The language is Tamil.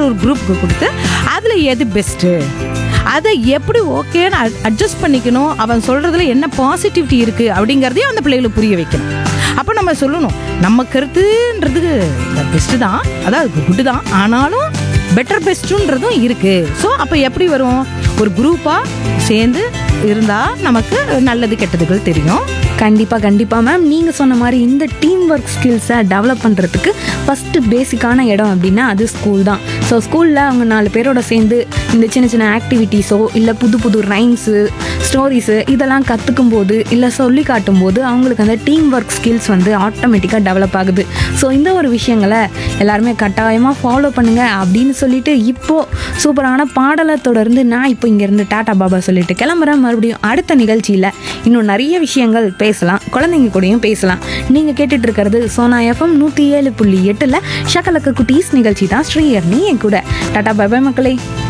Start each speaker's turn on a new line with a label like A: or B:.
A: ஒரு குரூப்புக்கு கொடுத்து அதில் எது பெஸ்ட்டு அதை எப்படி ஓகேன்னு அட்ஜஸ்ட் பண்ணிக்கணும் அவன் சொல்கிறதுல என்ன பாசிட்டிவிட்டி இருக்குது அப்படிங்கிறதையும் அந்த பிள்ளைகளுக்கு புரிய வைக்கணும் அப்போ நம்ம சொல்லணும் நம்ம கருத்துன்றது பெஸ்ட்டு தான் அதாவது குட்டு தான் ஆனாலும் பெட்டர் பெஸ்ட்டுன்றதும் இருக்குது ஸோ அப்போ எப்படி வரும் ஒரு குரூப்பாக சேர்ந்து இருந்தால் நமக்கு நல்லது கெட்டதுகள் தெரியும்
B: கண்டிப்பாக கண்டிப்பாக மேம் நீங்கள் சொன்ன மாதிரி இந்த டீம் ஒர்க் ஸ்கில்ஸை டெவலப் பண்ணுறதுக்கு ஃபஸ்ட்டு பேசிக்கான இடம் அப்படின்னா அது ஸ்கூல் தான் ஸோ ஸ்கூலில் அவங்க நாலு பேரோட சேர்ந்து இந்த சின்ன சின்ன ஆக்டிவிட்டீஸோ இல்லை புது புது ரைம்ஸு ஸ்டோரிஸு இதெல்லாம் கற்றுக்கும் போது இல்லை சொல்லி காட்டும் போது அவங்களுக்கு அந்த டீம் ஒர்க் ஸ்கில்ஸ் வந்து ஆட்டோமேட்டிக்காக டெவலப் ஆகுது ஸோ இந்த ஒரு விஷயங்களை எல்லாருமே கட்டாயமாக ஃபாலோ பண்ணுங்க அப்படின்னு சொல்லிட்டு இப்போது சூப்பரான பாடலை தொடர்ந்து நான் இப்போ இங்கேருந்து டாடா பாபா சொல்லிட்டு கிளம்புறேன் மறுபடியும் அடுத்த நிகழ்ச்சியில் இன்னும் நிறைய விஷயங்கள் பேசலாம் குழந்தைங்க கூடயும் பேசலாம் நீங்கள் கேட்டுட்டு இருக்கிறது சோனா எஃப்எம் நூற்றி ஏழு புள்ளி எட்டில் ஷக்கலக்க குட்டீஸ் நிகழ்ச்சி தான் ஸ்ரீயர்னி என் கூட டாடா பாபா மக்களே